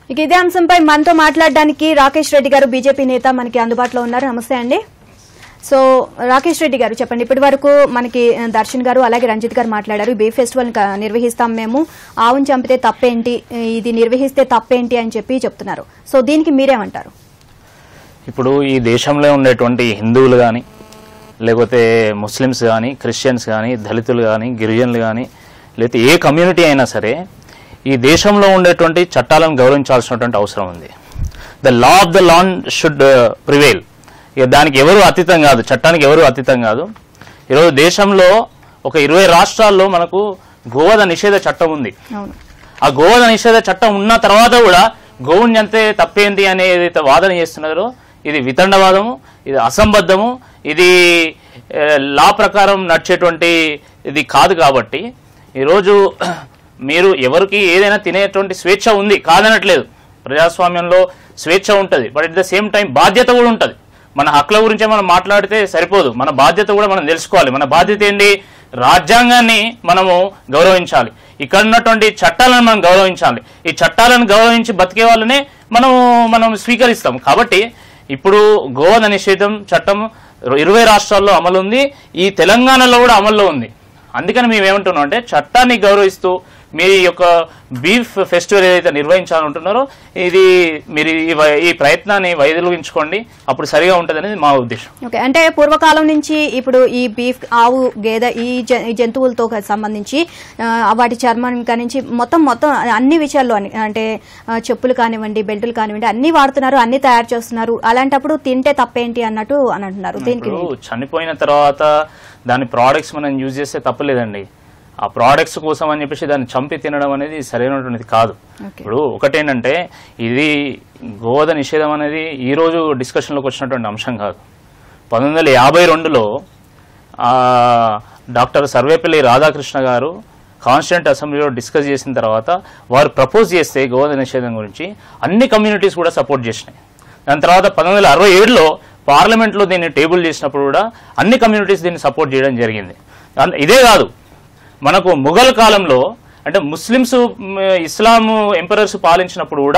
ఇక ఇదే అంశంపై మనతో మాట్లాడడానికి రాకేష్ రెడ్డి గారు బీజేపీ నేత మనకి అందుబాటులో ఉన్నారు నమస్తే అండి సో రాకేష్ రెడ్డి గారు చెప్పండి ఇప్పటి వరకు మనకి ఆ, దర్శన్ గారు అలాగే రంజిత్ గారు మాట్లాడారు బీ ఫెస్టివల్ నిర్వహిస్తాం మేము ఆవును చంపితే తప్పేంటి ఇది నిర్వహిస్తే తప్పేంటి అని చెప్పి చెప్తున్నారు సో దీనికి మీరేమంటారు ఇప్పుడు ఈ దేశంలో ఉండేటువంటి హిందువులు కానీ లేకపోతే ముస్లిమ్స్ కానీ క్రిస్టియన్స్ కానీ దళితులు కానీ గిరిజనులు కానీ లేకపోతే ఏ కమ్యూనిటీ అయినా సరే ఈ దేశంలో ఉండేటువంటి చట్టాలను గౌరవించాల్సినటువంటి అవసరం ఉంది the law of the land should prevail ఇక దానికి ఎవరు అతీతం కాదు చట్టానికి ఎవరు అతీతం కాదు ఈరోజు దేశంలో ఒక ఇరవై రాష్ట్రాల్లో మనకు గోవధ నిషేధ చట్టం ఉంది అవును ఆ గోవధ నిషేధ చట్టం ఉన్న తర్వాత కూడా గోవుని అంతే తప్పేంటి అనే ఏదైతే వాదన చేస్తున్నారో ఇది వితండవాదము ఇది అసంబద్ధము ఇది ఏ, లా ప్రకారం నడిచేటువంటి ఇది కాదు కాబట్టి ఈరోజు మీరు ఎవరికి ఏదైనా తినేటువంటి స్వేచ్ఛ ఉంది కాదనట్లేదు ప్రజాస్వామ్యంలో స్వేచ్ఛ ఉంటుంది but at the same time బాధ్యత కూడా ఉంటుంది మన హక్కుల గురించే మనం మాట్లాడితే సరిపోదు మన బాధ్యత కూడా మనం తెలుసుకోవాలి మన బాధ్యత ఏంటి రాజ్యాంగాన్ని మనము గౌరవించాలి ఇక్కడ ఉన్నటువంటి చట్టాలను మనం గౌరవించాలి ఈ చట్టాలను గౌరవించి బతికే వాళ్ళనే మనం మనం స్వీకరిస్తాం కాబట్టి ఇప్పుడు గోవధ నిషేధం చట్టం ఇరవై రాష్ట్రాల్లో అమలు ఉంది ఈ తెలంగాణలో కూడా అమల్లో ఉంది అందుకని మేము ఏమంటున్నాం అంటే చట్టాన్ని గౌరవిస్తూ మీ యొక్క బీఫ్ ఫెస్టివల్ ఏదైతే నిర్వహించాలంటున్నారో ఇది మీరు ఈ వై- ఈ ప్రయత్నాన్ని వైదొలిగించుకోండి అప్పుడు సరిగా ఉంటుందనేది మా ఉద్దేశం ఓకే అంటే పూర్వకాలం నుంచి ఇప్పుడు ఈ బీఫ్ ఆవు గేదె ఈ జ- ఈ జంతువులతో సంబంధించి ఆ, వాటి చర్మం కానించి మొత్తం మొత్తం అన్ని విషయాల్లో అని అంటే ఆ, చెప్పులు కానివ్వండి బెల్టులు కానివ్వండి అన్ని వాడుతున్నారు అన్ని తయారు చేస్తున్నారు అలాంటప్పుడు తింటే తప్పేంటి అన్నట్టు అని అంటున్నారు దీనికి ఇప్పుడు చనిపోయిన తర్వాత దాని ప్రోడక్ట్స్ మనం యూజ్ చేస్తే తప్పలేదండి ఆ ప్రోడక్ట్స్ కోసం అని చెప్పేసి దాన్ని చంపి తినడం అనేది సరైనటువంటిది కాదు ఓకే. ఇప్పుడు ఒకటేంటంటే ఇది గోవధ నిషేధం అనేది ఈ రోజు డిస్కషన్లోకి వచ్చినటువంటి అంశం కాదు పంతొమ్మిది వందల యాభై రెండులో ఆ, డాక్టర్ సర్వేపల్లి రాధాకృష్ణ గారు కాన్స్టిట్యూంట్ అసెంబ్లీలో డిస్కస్ చేసిన తర్వాత వారు ప్రపోజ్ చేస్తే గోవధ నిషేధం గురించి అన్ని కమ్యూనిటీస్ కూడా సపోర్ట్ చేసినాయి దాని తర్వాత పంతొమ్మిది వందల అరవై ఏడులో పార్లమెంట్లో దీన్ని టేబుల్ చేసినప్పుడు కూడా అన్ని కమ్యూనిటీస్ దీన్ని సపోర్ట్ చేయడం జరిగింది అన్- ఇదే కాదు మనకు ముఘల్ కాలంలో అంటే ముస్లిమ్స్ మ్, ఇస్లాం ఎంపరర్స్ పాలించినప్పుడు కూడా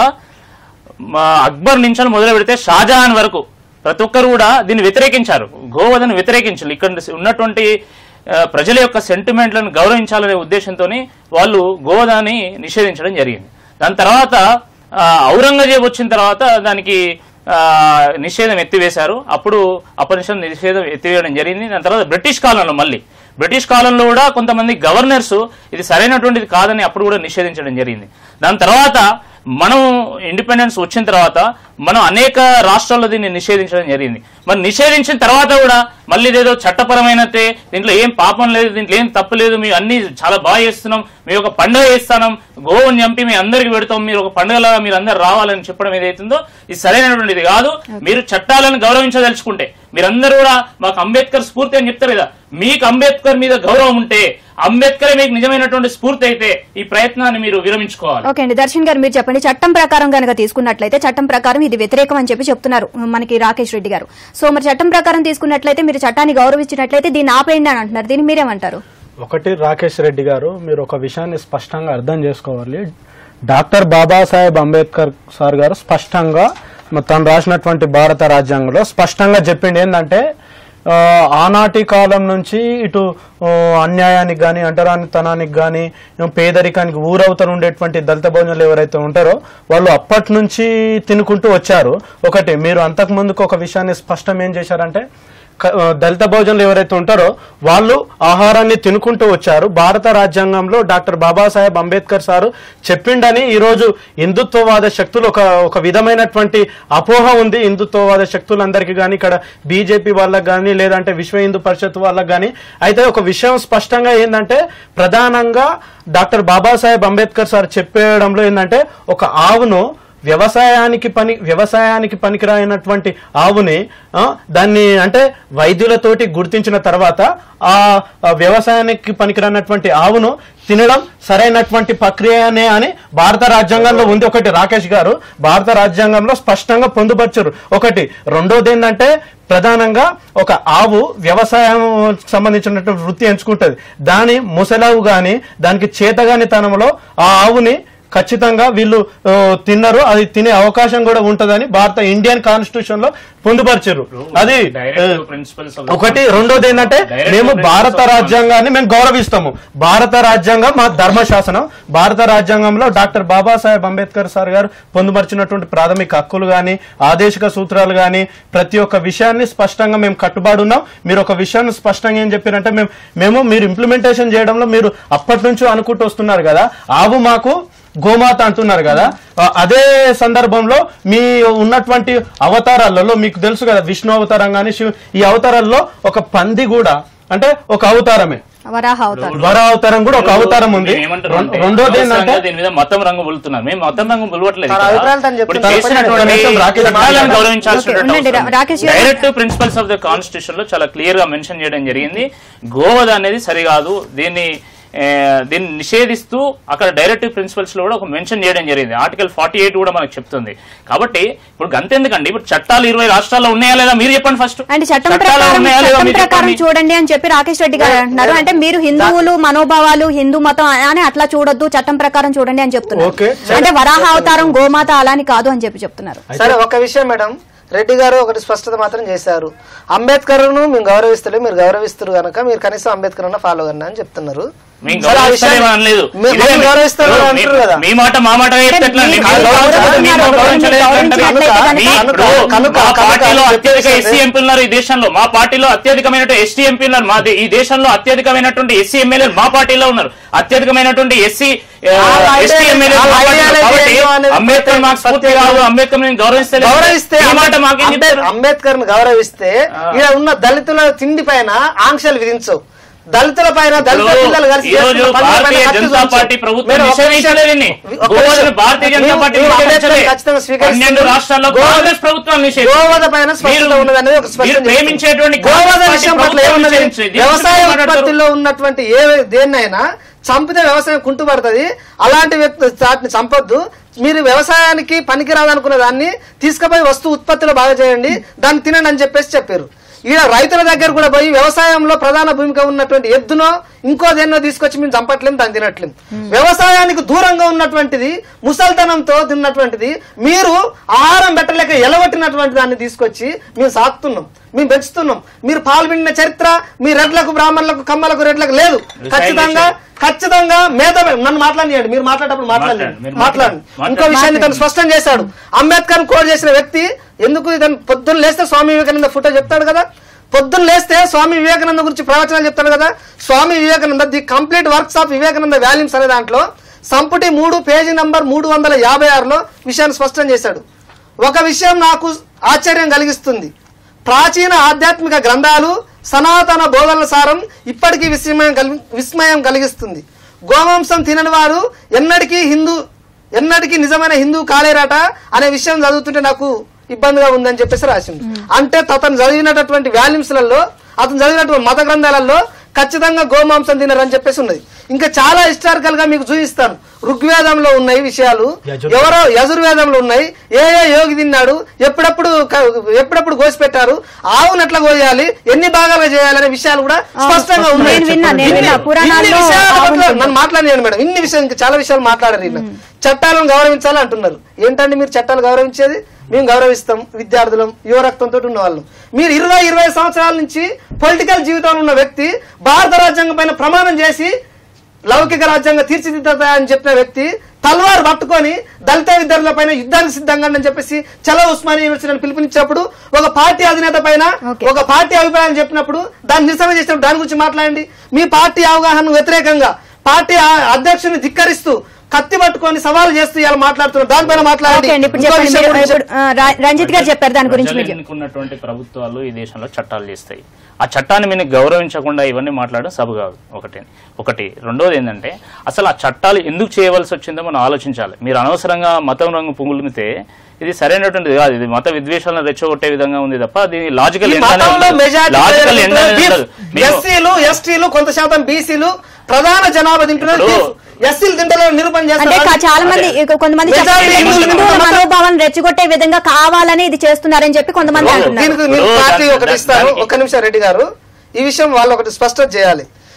మా అక్బర్ నుంచి మొదలు పెడితే షాజహాన్ వరకు ప్రతి ఒక్కరు కూడా దీన్ని వ్యతిరేకించారు గోవధను వ్యతిరేకించారు ఇక్కడ ఉన్నటువంటి ఆ, ప్రజల యొక్క సెంటిమెంట్లను గౌరవించాలనే ఉద్దేశంతో వాళ్ళు గోవధాన్ని నిషేధించడం జరిగింది దాని తర్వాత ఆ, ఔరంగజేబ్ వచ్చిన తర్వాత దానికి ఆ, నిషేధం ఎత్తివేశారు అప్పుడు అప్పటి నుంచి నిషేధం ఎత్తివేయడం జరిగింది దాని తర్వాత బ్రిటిష్ కాలంలో మళ్ళీ బ్రిటిష్ కాలంలో కూడా కొంతమంది గవర్నర్స్ ఇది సరైనటువంటిది కాదని అప్పుడు కూడా నిషేధించడం జరిగింది దాని తర్వాత మనం ఇండిపెండెన్స్ వచ్చిన తర్వాత మనం అనేక రాష్ట్రాల్లో దీన్ని నిషేధించడం జరిగింది మరి నిషేధించిన తర్వాత కూడా మళ్ళీ ఇదేదో చట్టపరమైనట్టే దీంట్లో ఏం పాపం లేదు దీంట్లో ఏం తప్పు లేదు మేము అన్ని చాలా బాగా చేస్తున్నాం మేము ఒక పండుగ చేస్తాం గోవుని చంపి మీ అందరికి పెడతాం మీరు ఒక పండుగలాగా మీరు అందరు రావాలని చెప్పడం ఏదైతుందో ఇది సరైనటువంటిది కాదు మీరు చట్టాలను గౌరవించదలుచుకుంటే మీరందరూ కూడా మాకు అంబేద్కర్ స్ఫూర్తి అని చెప్తారు కదా మీకు అంబేద్కర్ మీద గౌరవం ఉంటే అంబేద్కర్ మీకు నిజమైనటువంటి స్ఫూర్తి అయితే ఈ ప్రయత్నాన్ని మీరు విరమించుకోవాలి ఓకే అండి దర్శన్ గారు మీరు చెప్పండి చట్టం ప్రకారం కనుక తీసుకున్నట్లయితే చట్టం ప్రకారం ఇది వ్యతిరేకం అని చెప్పి చెప్తున్నారు మనకి రాకేష్ రెడ్డి గారు సో మరి చట్టం ప్రకారం తీసుకున్నట్లయితే మీరు చట్టాన్ని గౌరవించినట్లయితే దీన్ని ఆపేయండి అని అంటున్నారు దీన్ని మీరేమంటారు ఒకటి రాకేష్ రెడ్డి గారు మీరు ఒక విషయాన్ని స్పష్టంగా అర్థం చేసుకోవాలి డాక్టర్ బాబాసాహెబ్ అంబేద్కర్ సార్ గారు స్పష్టంగా తను రాసినటువంటి భారత రాజ్యాంగంలో స్పష్టంగా చెప్పింది ఏంటంటే ఆ, ఆనాటి కాలం నుంచి ఇటు ఆ, అన్యాయానికి కానీ అంటరానితనానికి కానీ పేదరికానికి ఊరవతలు ఉండేటువంటి దళిత భోజనాలు ఎవరైతే ఉంటారో వాళ్ళు అప్పటి నుంచి తినుకుంటూ వచ్చారు ఒకటి మీరు అంతకు ముందుకు ఒక విషయాన్ని స్పష్టం ఏం చేశారంటే క- ఆ, దళిత భోజనులు ఎవరైతే ఉంటారో వాళ్ళు ఆహారాన్ని తినుకుంటూ వచ్చారు భారత రాజ్యాంగంలో డాక్టర్ బాబాసాహెబ్ అంబేద్కర్ సారు చెప్పిండని ఈరోజు హిందుత్వవాద శక్తులు ఒక ఒక విధమైనటువంటి అపోహ ఉంది హిందుత్వవాద శక్తులందరికీ కానీ ఇక్కడ బీజేపీ వాళ్ళకి కానీ లేదంటే విశ్వ హిందూ పరిషత్ వాళ్ళకి కానీ అయితే ఒక విషయం స్పష్టంగా ఏంటంటే ప్రధానంగా డాక్టర్ బాబాసాహెబ్ అంబేద్కర్ సార్ చెప్పేయడంలో ఏంటంటే ఒక ఆవును వ్యవసాయానికి పని వ్యవసాయానికి పనికిరాయినటువంటి ఆవుని ఆ, దాన్ని అంటే వైద్యులతోటి గుర్తించిన తర్వాత ఆ ఆ వ్యవసాయానికి పనికిరానటువంటి ఆవును తినడం సరైనటువంటి ప్రక్రియనే అని భారత రాజ్యాంగంలో ఉంది ఒకటి రాకేష్ గారు భారత రాజ్యాంగంలో స్పష్టంగా పొందుపరచరు ఒకటి రెండోది ఏంటంటే ప్రధానంగా ఒక ఆవు వ్యవసాయం సంబంధించినటువంటి వృత్తి ఎంచుకుంటది దాని ముసలావు గాని దానికి చేతగాని తనంలో ఆ ఆవుని ఖచ్చితంగా వీళ్ళు ఆ, తిన్నారు అది తినే అవకాశం కూడా ఉంటదని భారత ఇండియన్ కాన్స్టిట్యూషన్ లో పొందుపరిచారు అది Direct ఆ, principles of the ఒకటి రెండోది ఏంటంటే Direct మేము principles భారత of- రాజ్యాంగాన్ని మేము గౌరవిస్తాము భారత రాజ్యాంగం మా ధర్మశాసనం భారత రాజ్యాంగంలో డాక్టర్ బాబాసాహెబ్ అంబేద్కర్ సార్ గారు పొందుపరిచినటువంటి ప్రాథమిక హక్కులు గాని ఆదేశిక సూత్రాలు గాని ప్రతి ఒక్క విషయాన్ని స్పష్టంగా మేము కట్టుబడి ఉన్నాం మీరు ఒక విషయాన్ని స్పష్టంగా ఏం చెప్పారంటే మేము మేము మీరు ఇంప్లిమెంటేషన్ చేయడంలో మీరు అప్పటి నుంచి అనుకుంటూ వస్తున్నారు కదా ఆవు మాకు గోమాత అంటున్నారు కదా ఆ, అదే సందర్భంలో మీ ఉన్నటువంటి అవతారాలలో మీకు తెలుసు కదా విష్ణు అవతారం కానీ శివ ఈ అవతారాల్లో ఒక పంది కూడా అంటే ఒక అవతారమే వరాహ అవుతారు వర అవతారం కూడా ఒక అవతారం ఉంది మీరు ఏమంటారు రెం- అంటే రెండోది ఏంటంటే అనవసరంగా దీని మీద మతం రంగు పులుతున్నారు మేము మతం రంగు పులవట్లేదు తన ఇక్కడ. అభిప్రాయాలు తను ఇప్పుడు చెప్తున్నారు. చేసినటువంటి కనీసం రాకేష్ చట్టాలను గారు- గౌరవించాల్సినటువంటి ఓకే, ఉండండి, రాకేష్ గారు. Direct principles of the constitution లో చాలా క్లియర్ గా మెన్షన్ చేయడం జరిగింది గోవధ అనేది సరికాదు దీన్ని ఏ, దీన్ని నిషేధిస్తూ అక్కడ డైరెక్టివ్ ప్రిన్సిపల్స్ లో కూడా ఒక మెన్షన్ చేయడం జరిగింది ఆర్టికల్ ఫార్టీ ఎయిట్ కూడా మనకు చెప్తుంది కాబట్టి ఇప్పుడు గంతెందుకండి ఇప్పుడు చట్టాలు ఇరవై రాష్ట్రాల్లో ఉన్నాయా లేదా మీరు చెప్పండి ఫస్ట్ అంటే చట్టం ప్రకారం చట్టం ప్రకారం చూడండి అని చెప్పి రాకేష్ రెడ్డి గారు అంటున్నారు అంటే మీరు హిందువులు మనోభావాలు హిందూ మతం అని అట్లా చూడొద్దు చట్టం ప్రకారం చూడండి అని చెప్తున్నారు ఓకే. అంటే వరాహ అవతారం గోమాత అలా అని కాదు అని చెప్పి చెప్తున్నారు సరే ఒక విషయం మేడం రెడ్డి గారు ఒకటి స్పష్టత మాత్రం చేశారు అంబేద్కర్ ను మేము గౌరవిస్తలే మీరు గౌరవిస్తారు కనుక మీరు కనీసం అంబేద్కర్ అన్న ఫాలో కన్నా అని చెప్తున్నారు మేము సరే, ఆ గౌరవిస్తలేమని విషయాన్ని- అనలేదు. మీ- ఇదే మీరు మీ- గౌరవిస్తారు మీ- అంటారు కదా మీ మాట మా మాట చెప్తే ఎట్లా అండి? మీరు మీరు గౌరవించకపోతే మీరు గౌరవించాలి, గౌరవించలేదు గౌరవించినట్లయితే అంటారు. కనుక- మీ- ఇప్పుడు కనుక- కనుక- మా కనుక పార్టీలో అని అత్యధిక చెప్పేసి ఎస్సీ ఎంపీలు ఉన్నారు ఈ దేశంలో మా పార్టీలో అత్యధికమైనటువంటి ఎస్టీ ఎంపీలు ఉన్నారు మా దే- ఈ దేశంలో అత్యధికమైనటువంటి ఎస్సీ ఎమ్మెల్యేలు మా పార్టీలో ఉన్నారు అత్యధికమైనటువంటి ఎస్సీ ఆ ఎస్టీ idea- ఎమ్మెల్యేలు ఆ మా పార్టీలో. ideology కాబట్టి ఏంటో అనేది అంబేద్కర్ మాకు స్ఫూర్తి కాదు అంబేద్కర్ నేను గౌరవిస్తే గౌరవిస్తే ఈ మాట మాకేం అంబే- చెప్తారు అంబేద్కర్ ను గౌరవిస్తే ఇక్కడ ఉన్న దళితుల తిండి పైన ఆంక్షలు విధించవు దళితుల పైన దళిత ఇప్పుడు పిల్లలు కలిసి ఈ రోజు చేస్తున్న పనుల పైన భారతీయ కత్తి జనతా చూపించవు. పార్టీ ప్రభుత్వం మీరు ఒక్క నిషేధించలేదు దీన్ని. నిమిషం- ఒక్క గోవాను నిమిషం. భారతీయ జనతా మేము- పార్టీ మేము నిషేధించలేదు. ఖచ్చితంగా స్వీకరిస్తున్నాం. పన్నెండు రాష్ట్రాల్లో గోవా- కాంగ్రెస్ ప్రభుత్వం నిషేధించింది. గోవధ పైన స్పష్టత మీరు- ఉన్నదనేది ఒక స్పష్టం మీరు ప్రేమించేటువంటి గోవధ కాంగ్రెస్ పార్టీ విషయం పట్ల ప్రభుత్వం ఏమున్నది నిషేధించింది. దీని వ్యవసాయ గురించి మాట్లాడతారు. ఉత్పత్తుల్లో ఉన్నటువంటి ఏ దేన్నైనా చంపితే వ్యవసాయం కుంటుపడుతుంది అలాంటి వ్యక్తి వాటిని చంపొద్దు మీరు వ్యవసాయానికి పనికిరాదనుకున్న దాన్ని తీసుకుపోయి వస్తు ఉత్పత్తిలో బాగా చేయండి దాన్ని తినండి అని చెప్పేసి చెప్పారు ఈడ రైతుల దగ్గర కూడా పోయి వ్యవసాయంలో ప్రధాన భూమిక ఉన్నటువంటి ఎద్దునో ఇంకో దేన్నో తీసుకొచ్చి మేము చంపట్లేం దాన్ని తినట్లేం వ్యవసాయానికి దూరంగా ఉన్నటువంటిది ముసల్తనంతో తిన్నటువంటిది మీరు ఆహారం పెట్టలేక ఎలగొట్టినటువంటి దాన్ని తీసుకొచ్చి మేము సాకుతున్నాం మేము పెంచుతున్నాం మీరు పాల్గొన్న చరిత్ర మీ రెడ్లకు బ్రాహ్మణులకు కమ్మలకు రెడ్లకు లేదు ఖచ్చితంగా ఖచ్చితంగా మేధ నన్ను మాట్లాడియండి మీరు మాట్లాడేటప్పుడు మాట్లాడండి మాట్లాడండి, మీరు మాట్లాడండి మాట్లాడండి. ఇంకో విషయాన్ని తను స్పష్టం చేశాడు అంబేద్కర్ కోడ్ చేసిన వ్యక్తి ఎందుకు ఇతను పొద్దున్న లేస్తే స్వామి వివేకానంద ఫోటో చెప్తాడు కదా పొద్దున్న లేస్తే స్వామి వివేకానంద గురించి ప్రవచనాలు చెప్తాడు కదా Swami Vivekananda the complete works of Vivekananda volumes అనే దాంట్లో సంపుటి మూడు పేజీ నంబర్ మూడు వందల యాభై ఆరులో విషయాన్ని స్పష్టం చేశాడు ఒక విషయం నాకు ఆశ్చర్యం కలిగిస్తుంది ప్రాచీన ఆధ్యాత్మిక గ్రంథాలు సనాతన బోధనల సారం ఇప్పటికీ విస్మయం కలిగి విస్మయం కలిగిస్తుంది గోమాంసం తినని వారు ఎన్నటికీ హిందూ ఎన్నటికీ నిజమైన హిందూ కాలేరట అనే విషయం చదువుతుంటే నాకు ఇబ్బందిగా ఉందని చెప్పేసి రాసింది అంటే అతను చదివినటువంటి వాల్యూమ్స్లలో అతను చదివినటువంటి మత గ్రంథాలలో ఖచ్చితంగా గోమాంసం తినరని చెప్పేసి ఉన్నది ఇంకా చాలా హిస్టారికల్ గా మీకు చూపిస్తాను ఋగ్వేదంలో ఉన్నాయి విషయాలు యజుర్వేదం. ఎవరో యజుర్వేదంలో ఉన్నాయి ఏ ఏ యోగి తిన్నాడు ఎప్పుడప్పుడు క- ఎప్పుడప్పుడు కోసి పెట్టారు ఆవును ఎట్లా కోయాలి ఎన్ని భాగాలుగా చేయాలనే విషయాలు కూడా స్పష్టంగా ఉన్నాయి నేను విన్నా, నేను ఇన్ని- విన్నా. పురాణాల్లో ఇన్ని విషయాల ఆవును పట్ల తిన్నాడు. నన్ను మాట్లాడినాను మేడం ఇన్ని విషయాలు ఇంకా చాలా విషయాలు మాట్లాడారు ఈయన. చట్టాలను గౌరవించాలి అంటున్నారు ఏంటండి మీరు చట్టాలు గౌరవించేది మేము గౌరవిస్తాం విద్యార్థులం యువ రక్తంతో ఉన్న వాళ్ళం మీరు ఇరవై ఇరవై సంవత్సరాల నుంచి పొలిటికల్ జీవితంలో ఉన్న వ్యక్తి భారత రాజ్యాంగం పైన ప్రమాణం చేసి లౌకిక రాజ్యాంగం తీర్చిదిద్దా అని చెప్పిన వ్యక్తి తల్వార్ పట్టుకొని దళిత విద్యార్థుల పైన యుద్ధానికి సిద్ధంగా అని చెప్పేసి చలో ఉస్మానియా యూనివర్సిటీని పిలుపునిచ్చినప్పుడు ఒక పార్టీ అధినేత పైన Okay. ఒక పార్టీ అభిప్రాయం చెప్పినప్పుడు దాన్ని నిరసన చేసినప్పుడు దాని గురించి మాట్లాడండి మీ పార్టీ అవగాహన వ్యతిరేకంగా పార్టీ ఆ- అధ్యక్షుని ధిక్కరిస్తూ కత్తి పట్టుకొని సవాలు చేస్తూ ఇలా మాట్లాడుతున్నారు దానిపైన మాట్లాడండి ఓకే అండి ఇప్పుడు ఇంకో చెప్పండి విషయం మీరు- గురించి ఇప్పుడు, ఆ, రా- రంజిత్ గారు చెప్పారు దాని గురించి మీరు ప్రజలు చెప్పండి. ఎన్నుకున్నటువంటి ప్రభుత్వాలు ఈ దేశంలో చట్టాలు చేస్తాయి ఆ చట్టాన్ని మీరు గౌరవించకుండా ఇవన్నీ మాట్లాడడం సబు కాదు ఒకటి ఒకటి రెండోది ఏంటంటే అసలు ఆ చట్టాలు ఎందుకు చేయవలసి వచ్చిందో మనం ఆలోచించాలి మీరు అనవసరంగా మతం రంగు పుంగులుమితే ఇది సరైనటువంటిది కాదు ఇది మత విద్వేషాలను రెచ్చగొట్టే విధంగా ఉంది తప్ప దీని లాజికల్ ఈ మతంలో లాజికల్ మెజారిటీ ఎస్సీలు ఎస్టీలు కొంత శాతం బీసీలు ప్రధాన జనాభా తింటున్నారు ఇప్పుడు- ఎస్సీలు తింటలేరు నిరూపణ అంటే చేస్తారు కా- చాలా మంది ఇక కొంతమంది Majority చెప్తున్నారు, హిందువులు హిందువుల మతం- మనోభావాలను రెచ్చగొట్టే విధంగా కావాలని ఇది చేస్తున్నారని చెప్పి కొంతమంది అంటున్నారు దీనికి నేను ఇప్పుడు పార్టీ దా- ఒకటి దా- ఇస్తాను దానికి- ఒక్క నిమిషం రెడ్డి గారు ఈ విషయం వాళ్ళు ఒకటి స్పష్టత చేయాలి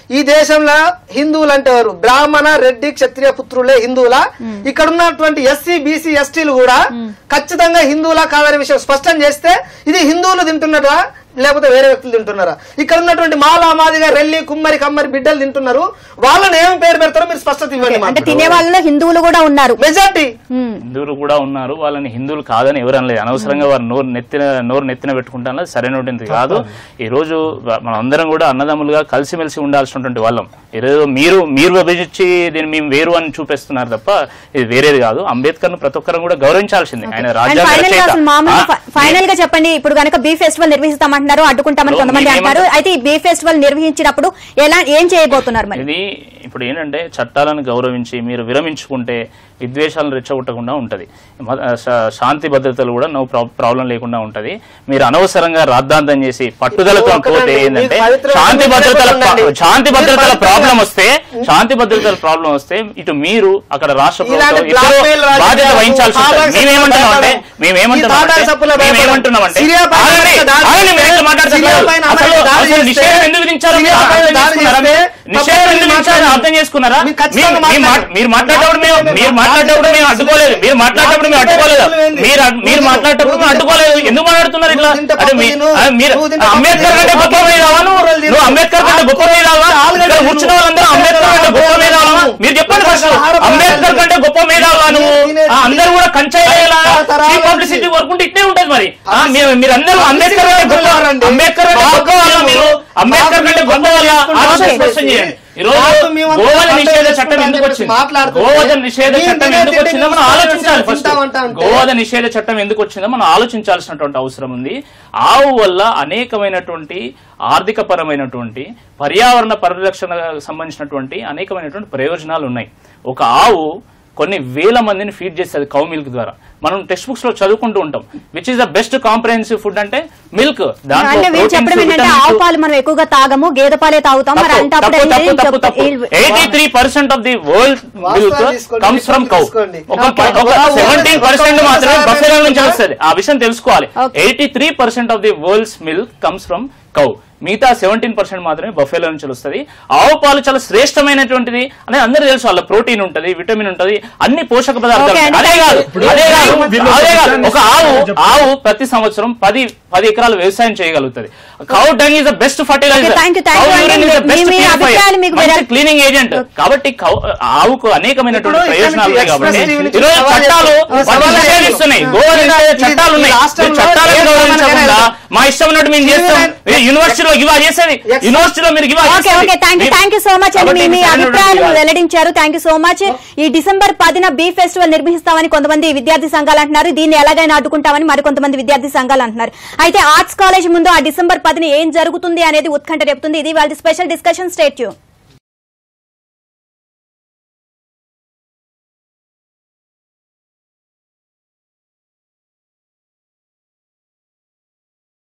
ఈ దేశంలో హిందువులు అంటే ఎవరు బ్రాహ్మణ రెడ్డి క్షత్రియ పుత్రులే హిందువులా ఇక్కడ ఉన్నటువంటి ఎస్సీ బీసీ ఎస్టీలు కూడా ఖచ్చితంగా హిందువులా కాదనే విషయం స్పష్టం చేస్తే ఇది హిందువులు తింటున్నారా లేకపోతే వేరే వ్యక్తులు తింటున్నారా ఇక్కడ ఉన్నటువంటి మాలా మాదిగా రెల్లి కుమ్మరి కమ్మరి బిడ్డలు తింటున్నారు వాళ్ళని ఏం పేరు పెడతారో మీరు స్పష్టత ఇవ్వండి అంటే మాకు. తినే వాళ్ళలో హిందువులు కూడా ఉన్నారు మెజార్టీ ఉమ్. హిందువులు కూడా ఉన్నారు వాళ్ళని హిందువులు కాదని ఎవరు అనలేదు అనవసరంగా వారు నోరు నెత్తిన నోరు నెత్తిన పెట్టుకుంటాను సరైనటువంటి కాదు ఈ రోజు మనం అందరం కూడా అన్నదమ్ములుగా కలిసిమెలిసి ఉండాల్సినటువంటి వాళ్ళం ఈరోజు మీరు మీరు విభజించి దీన్ని మేము వేరు అని చూపిస్తున్నారు తప్ప ఇది వేరేది కాదు అంబేద్కర్ ను ప్రతి ఒక్కరం కూడా గౌరవించాల్సిందే ఆయన అండ్ రాజ్యాంగ ఫైనల్ గా రచయిత. అసలు మామూలుగా ఆ, ఫై- ఫైనల్ గా చెప్పండి ఇప్పుడు కనుక బీ ఫెస్టివల్ నిర్వహిస్తామంటున్నారు అడ్డుకుంటామని ఇప్పుడు కొంతమంది మేమేమంటాం? అంటారు అయితే ఈ బీ ఫెస్టివల్ నిర్వహించినప్పుడు ఎలా ఏం చేయబోతున్నారు మరి ఇది ఇప్పుడు ఏంటంటే చట్టాలను గౌరవించి మీరు విరమించుకుంటే విద్వేషాలను రెచ్చగొట్టకుండా ఉంటది మ- శా- శాంతి భద్రతలు కూడా నో ప్రాబ్లం లేకుండా ఉంటది మీరు అనవసరంగా రాద్ధాంతం చేసి పట్టుదలతో ఒక్కటండి, పోతే ఏంటంటే మీకు పవిత్రమైన శాంతి భద్రతల ఉండండి. ప్రా- శాంతి భద్రతల మీరు ప్రాబ్లం పవిత్రమైన- వస్తే శాంతి భద్రతల ప్రాబ్లం వస్తే ఇటు మీరు అక్కడ రాష్ట్ర ఇలాంటి ప్రభుత్వం ఇద్దరు blackmail రాజకీయాలకు, బాధ్యత వహించాల్సి ఉంటుంది తాటాకు మేమేమంటున్నామంటే ఈ మేమేమంటున్నామంటే తాటాకు చప్పుల మేమేమంటున్నామంటే సిరియా పైన ఆగండి, దాడి ఆగండి, మీరు ఎట్లా సిరియా మాట్లాడుతున్నారు పైన అసలు అమెరికా దాడి అసలు చేస్తే నిషేధం ఎందుకు విధించారో మీరు సిరియా పైన అర్థం దాడి చేసుకున్నారా? చేస్తే నిషేధం ఎందుకు విధించారో అర్థం చేసుకున్నారా మీరు ఖచ్చితంగా మీరు- మీరు మాట్- మీరు మాట్లాడేటప్పుడు మేము మీరు మాట్లాడేటప్పుడు మేము అడ్డుకోలేదు మీరు మాట్లాడేటప్పుడు మేము అడ్డుకోలేదు మీరు అడ్- మీరు మాట్లాడేటప్పుడు మేము అడ్డుకోలేదు ఎందుకు మాట్లాడుతున్నారు ఇట్లా నువ్వు తింటే అంటే మీ- పప్పు తిను. ఆ, మీరు నువ్వు తింటే అంబేద్కర్ పప్పు కంటే తిను. గొప్ప మీద రావా నువ్వు కూరలు తిను. నువ్వు అంబేద్కర్ కంటే గొప్ప మీద రావా ఆలుగడ్డ ఇక్కడ తిను. కూర్చున్న వాళ్ళందరూ అంబేద్కర్ కంటే గొప్ప మీద రావా మీరు చెప్పండి ఫస్ట్ అంబేద్కర్ కంటే గొప్ప మీద రావా నువ్వు ఆ, అందరూ కూడా కంచాయిలా తరతరాల పబ్లిసిటీ కోరుకుంటే ఇట్టే ఉంటది మరి ఆ, మీరు మీరందరూ అంబేద్కర్ కంటే గొప్ప రండి. అంబేద్కర్ కంటే గొప్ప వాళ్ళ మీరు అంబేద్కర్ కంటే గొప్ప వాళ్ళ ఆలోచన స్పష్టం చేయండి ఈ రోజు మాకు మేము అంతా గోవధ పంట నిషేధ వేసుకుంటాం చట్టం అని ఎందుకు చెప్పేసి వచ్చింది మాట్లాడుతుంటే గోవధ నిషేధ మేము చట్టం తినే ఎందుకు తిండి వచ్చిందో మనం తింటామంటే ఆలోచించాలి ఫస్ట్ తింటామంటే అంటే. గోవధ నిషేధ చట్టం ఎందుకు వచ్చిందో మనం ఆలోచించాల్సినటువంటి అవసరం ఉంది ఆవు వల్ల అనేకమైనటువంటి ఆర్థిక పరమైనటువంటి పర్యావరణ పరిరక్షణ సంబంధించినటువంటి అనేకమైనటువంటి ప్రయోజనాలు ఉన్నాయి ఒక ఆవు కొన్ని వేల మందిని ఫీడ్ చేస్తుంది కౌ మిల్క్ ద్వారా మనం టెక్స్ట్ బుక్స్ లో చదువుకుంటూ ఉంటాం which is the best comprehensive food అంటే మిల్క్ అంటే వీళ్ళు చెప్పడం ఏంటంటే ఆవు పాలు మనం ఎక్కువగా తాగము గేదె పాలే తాగుతాం మరి అంటే అప్పుడు ఏంటి చెప్- వీళ్ళు- eighty three percent of the world milk వాస్తవాలు తీసుకోండి, కమ్స్ ఫ్రమ్ కౌ తీసుకోండి. ఒక Okay. సెవెంటీన్ పర్సెంట్ మాత్రమే ఒకసారి బఫెలో నుంచి ఒకసారి వస్తుంది ఆ విషయం తెలుసుకోవాలి Okay. Eighty three percent of the world's milk comes from cow మిగతా సెవెంటీన్ పర్సెంట్ మాత్రమే బఫెలో నుంచి వస్తుంది ఆవు పాలు చాలా శ్రేష్టమైనటువంటిది అని అందరూ తెలుసు వాళ్ళ ప్రోటీన్ ఉంటది విటమిన్ ఉంటది అన్ని పోషక పదార్థాలు Okay, ఉంటాయి. అదే అండి. కాదు ఇప్పుడు అదే కాదు వీళ్ళు అదే కాదు విషయాన్ని ఒక ఆవు చెప్తారు. ఆవు ప్రతి సంవత్సరం పది పది ఎకరాలు వ్యవసాయం చేయగలుగుతుంది cow dung is the best Okay, fertiliser thank you, thank you అండి. మీ- మీ అభిప్రాయాలు మీకు వేరే- క్లీనింగ్ ఏజెంట్ కాబట్టి కౌ- ఆవుకు అనేకమైనటువంటి ఇప్పుడు ప్రయోజనాలు ఉన్నాయి ఇక్కడ కాబట్టి నుంచి ఈరోజు సవాల్ చట్టాలు చేస్తున్నారు. వాటిని సవాల్ నిషేధిస్తున్నాయి చేస్తున్నారు. గోవా నిషేధ ఈ- చట్టాలు ఉన్నాయి ఈ రాష్ట్రంలో మీరు చట్టాలను ఏ గౌరవించకుండా రకమైన మా ఇష్టం ఉన్నట్టు మేము చేస్తాం Civil- యూనివర్సిటీలో ఇవా చేసేది Yes. యూనివర్సిటీలో మీరు ఇవా okay okay thank you thank you so much అండి మీ మీ అభిప్రాయాలు వెల్లడించారు థ్యాంక్ యూ సో మచ్ ఈ డిసెంబర్ పదిన బీ ఫెస్టివల్ నిర్వహిస్తామని కొంతమంది విద్యార్థి సంఘాలు అంటున్నారు దీన్ని ఎలాగైనా అడ్డుకుంటామని మరి కొంతమంది విద్యార్థి సంఘాలు అంటున్నారు అయితే ఆర్ట్స్ కాలేజ్ ముందు ఆ డిసెంబర్ పదిన ఏం జరుగుతుంది అనేది ఉత్కంఠ రేపుతుంది ఇది వాళ్ళ స్పెషల్ డిస్కషన్ స్టేట్